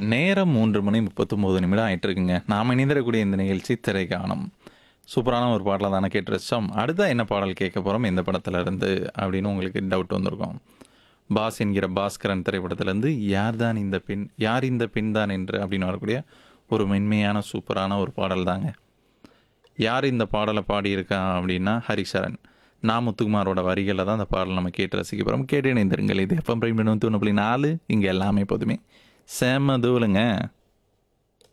நேரம் மூன்று மணி முப்பத்தொம்போது நிமிடம் ஆயிட்டு இருக்குங்க நாம் இணைந்திரக்கூடிய இந்த நிகழ்ச்சி திரைக்காணும் சூப்பரான ஒரு பாடலை தானே கேட்டு வச்சோம் அடுத்தா என்ன பாடல் கேட்க போகிறோம் எந்த படத்துல இருந்து அப்படின்னு உங்களுக்கு டவுட் வந்திருக்கும் பாஸ் என்கிற பாஸ்கரன் திரைப்படத்திலேருந்து யார் தான் இந்த பெண் யார் இந்த பெண் தான் என்று அப்படின்னு வரக்கூடிய ஒரு மென்மையான சூப்பரான ஒரு பாடல் தாங்க யார் இந்த பாடலை பாடியிருக்கா அப்படின்னா ஹரிசரன் நான் முத்துக்குமாரோட வரிகளில் தான் அந்த பாடல் நம்ம கேட்டு ரசிக்க போகிறோம் கேட்டு இணைந்திருங்கள் இது எஃப்எம் பிரைம் தொண்ணூறு புள்ளி நாலு இங்கே எல்லாமே எப்போதுமே செம்ம தூளுங்க